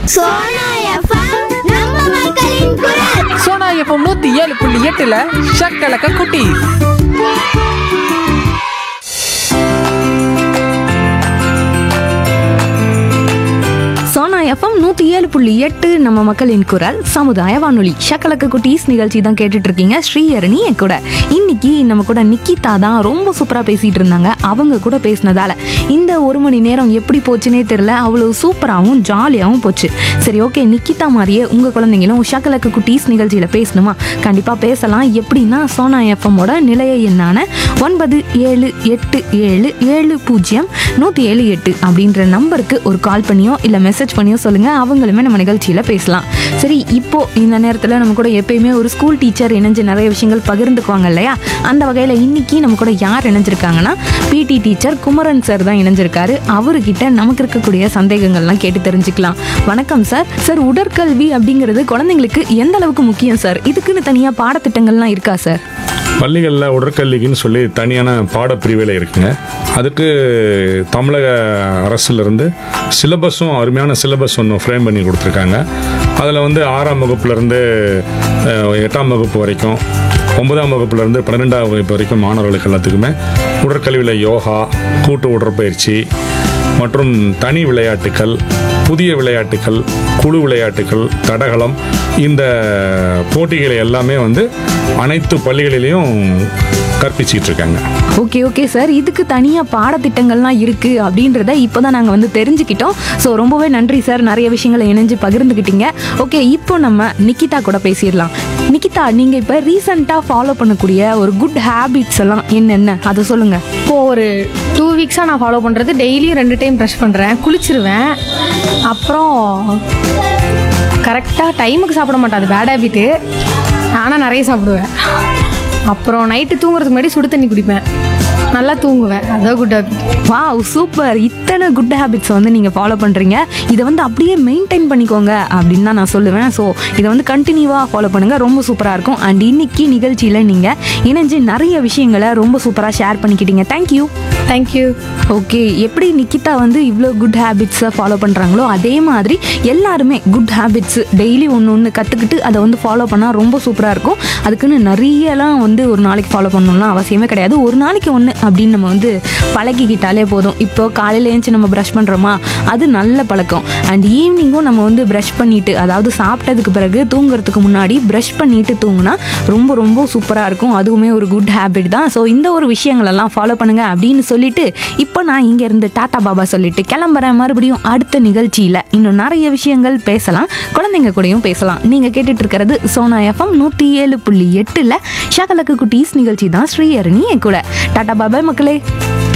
Sona FM நம்ம மக்களின் குரல் சோனா எஃப்எம் நூத்தி ஏழு புள்ளி எட்டுல ஷக்கலக்க குட்டி சோனா எஃப்எம் நூற்றி ஏழு புள்ளி எட்டு நம்ம மக்களின் குரல் சமுதாய வானொலி ஷக்கலக்க குட்டீஸ் நிகழ்ச்சி தான் கேட்டுட்டு இருக்கீங்க ஸ்ரீஹரணி என் கூட இன்னைக்கு நம்ம கூட நிக்கிதா தான் ரொம்ப சூப்பராக பேசிட்டு இருந்தாங்க அவங்க கூட பேசினதால இந்த ஒரு மணி நேரம் எப்படி போச்சுனே தெரியல அவ்வளோ சூப்பராகவும் ஜாலியாகவும் போச்சு சரி ஓகே நிக்கிதா மாதிரியே உங்கள் குழந்தைங்களும் ஷக்கலக்க குட்டீஸ் நிகழ்ச்சியில் பேசணுமா கண்டிப்பாக பேசலாம் எப்படின்னா சோனா எஃப்எம்மோட நிலைய எண்ணான ஒன்பது ஏழு எட்டு ஏழு ஏழு பூஜ்ஜியம் நூற்றி ஏழு எட்டு அப்படின்ற நம்பருக்கு ஒரு கால் பண்ணியோ இல்லை மெசேஜ் பண்ணியோ சொல்லுங்கள் அவங்களுமே நம்ம நிகழ்ச்சியில் பேசலாம் சரி இப்போ இந்த நேரத்தில் நம்ம கூட எப்பயுமே ஒரு ஸ்கூல் டீச்சர் இணைஞ்சு நிறைய விஷயங்கள் பகிர்ந்துக்குவாங்க இல்லையா அந்த வகையில் இன்னைக்கு நம்ம கூட யார் இணைஞ்சிருக்காங்கன்னா பிடி டீச்சர் குமரன் சார் தான் இணைஞ்சிருக்காரு அவர்கிட்ட நமக்கு இருக்கக்கூடிய சந்தேகங்கள்லாம் கேட்டு தெரிஞ்சுக்கலாம் வணக்கம் சார் சார் உடற்கல்வி அப்படிங்கிறது குழந்தைங்களுக்கு எந்த அளவுக்கு முக்கியம் சார் இதுக்குன்னு தனியாக பாடத்திட்டங்கள்லாம் இருக்கா சார் பள்ளிகளில் உடற்கல்விக்குன்னு சொல்லி தனியான பாடப்பிரிவில் இருக்குங்க அதுக்கு தமிழக அரசுலேருந்து சிலபஸும் அருமையான சிலபஸ் ஒன்று ஃப்ரேம் பண்ணி கொடுத்துருக்காங்க அதில் வந்து ஆறாம் வகுப்புலேருந்து எட்டாம் வகுப்பு வரைக்கும் ஒன்பதாம் வகுப்புலேருந்து பன்னிரெண்டாம் வகுப்பு வரைக்கும் மாணவர்களுக்கு எல்லாத்துக்குமே உடற்கல்வியில் யோகா கூட்டு உடற்பயிற்சி மற்றும் தனி விளையாட்டுக்கள் புதிய விளையாட்டுக்கள் குழு விளையாட்டுக்கள் தடகளம் இந்த போட்டிகளை எல்லாமே வந்து அனைத்து பள்ளிகளிலையும் கற்பிச்சிட்டு இருக்காங்க ஓகே ஓகே சார் இதுக்கு தனியாக பாடத்திட்டங்கள்லாம் இருக்குது அப்படின்றத இப்போ தான் நாங்கள் வந்து தெரிஞ்சுக்கிட்டோம் ஸோ ரொம்பவே நன்றி சார் நிறைய விஷயங்களை இணைஞ்சு பகிர்ந்துக்கிட்டீங்க ஓகே இப்போ நம்ம நிக்கிதா கூட பேசிடலாம் நிக்கிதா நீங்கள் இப்போ ரீசெண்டாக ஃபாலோ பண்ணக்கூடிய ஒரு குட் ஹேபிட்ஸ் எல்லாம் என்னென்ன அதை சொல்லுங்கள் இப்போ ஒரு டூ வீக்ஸாக நான் ஃபாலோ பண்ணுறது டெய்லியும் ரெண்டு டைம் ப்ரஷ் பண்ணுறேன் குளிச்சிருவேன் அப்புறம் கரெக்டாக டைமுக்கு சாப்பிட மாட்டேன் அது பேட் ஹேபிட்டு ஆனால் நிறைய சாப்பிடுவேன் அப்புறம் நைட்டு தூங்குறதுக்கு முன்னாடி சுடு தண்ணி குடிப்பேன் நல்லா தூங்குவேன் அதான் குட் ஹேபிட் வாவ் சூப்பர் இத்தனை குட் ஹேபிட்ஸ் வந்து நீங்கள் ஃபாலோ பண்ணுறீங்க இதை வந்து அப்படியே மெயின்டைன் பண்ணிக்கோங்க அப்படின்னு தான் நான் சொல்லுவேன் ஸோ இதை வந்து கண்டினியூவாக ஃபாலோ பண்ணுங்கள் ரொம்ப சூப்பராக இருக்கும் அண்ட் இன்னைக்கு நிகழ்ச்சியில் நீங்கள் இணைஞ்சு நிறைய விஷயங்களை ரொம்ப சூப்பராக ஷேர் பண்ணிக்கிட்டீங்க தேங்க்யூ தேங்க்யூ ஓகே எப்படி நிக்கிதா வந்து இவ்வளோ குட் ஹேபிட்ஸை ஃபாலோ பண்ணுறாங்களோ அதே மாதிரி எல்லாருமே குட் ஹேபிட்ஸ் டெய்லி ஒன்று ஒன்று கற்றுக்கிட்டு அதை வந்து ஃபாலோ பண்ணால் ரொம்ப சூப்பராக இருக்கும் அதுக்குன்னு நிறையலாம் வந்து ஒரு நாளைக்கு ஃபாலோ பண்ணணும்லாம் அவசியமே கிடையாது ஒரு நாளைக்கு ஒன்று அப்படின்னு நம்ம வந்து பழகிக்கிட்டாலே போதும் இப்போ காலையில் ஏஞ்சி நம்ம ப்ரஷ் பண்ணுறோமா அது நல்ல பழக்கம் அண்ட் ஈவினிங்கும் நம்ம வந்து ப்ரஷ் பண்ணிட்டு அதாவது சாப்பிட்டதுக்கு பிறகு தூங்குறதுக்கு முன்னாடி ப்ரஷ் பண்ணிட்டு தூங்குனா ரொம்ப ரொம்ப சூப்பராக இருக்கும் அதுவுமே ஒரு குட் ஹேபிட் தான் ஸோ இந்த ஒரு விஷயங்களெல்லாம் ஃபாலோ பண்ணுங்க அப்படின்னு சொல்லிட்டு இப்போ நான் இங்க இருந்து டாடா பாபா சொல்லிட்டு கிளம்புறேன் மறுபடியும் அடுத்த நிகழ்ச்சியில் இன்னும் நிறைய விஷயங்கள் பேசலாம் குழந்தைங்க கூடயும் பேசலாம் நீங்கள் கேட்டுட்டு இருக்கிறது சோனா எஃப்எம் நூற்றி ஏழு புள்ளி எட்டில் ஷகலக்கு குட்டீஸ் நிகழ்ச்சி தான் ஸ்ரீஹரணி என் கூட டாடா பாபா மக்களே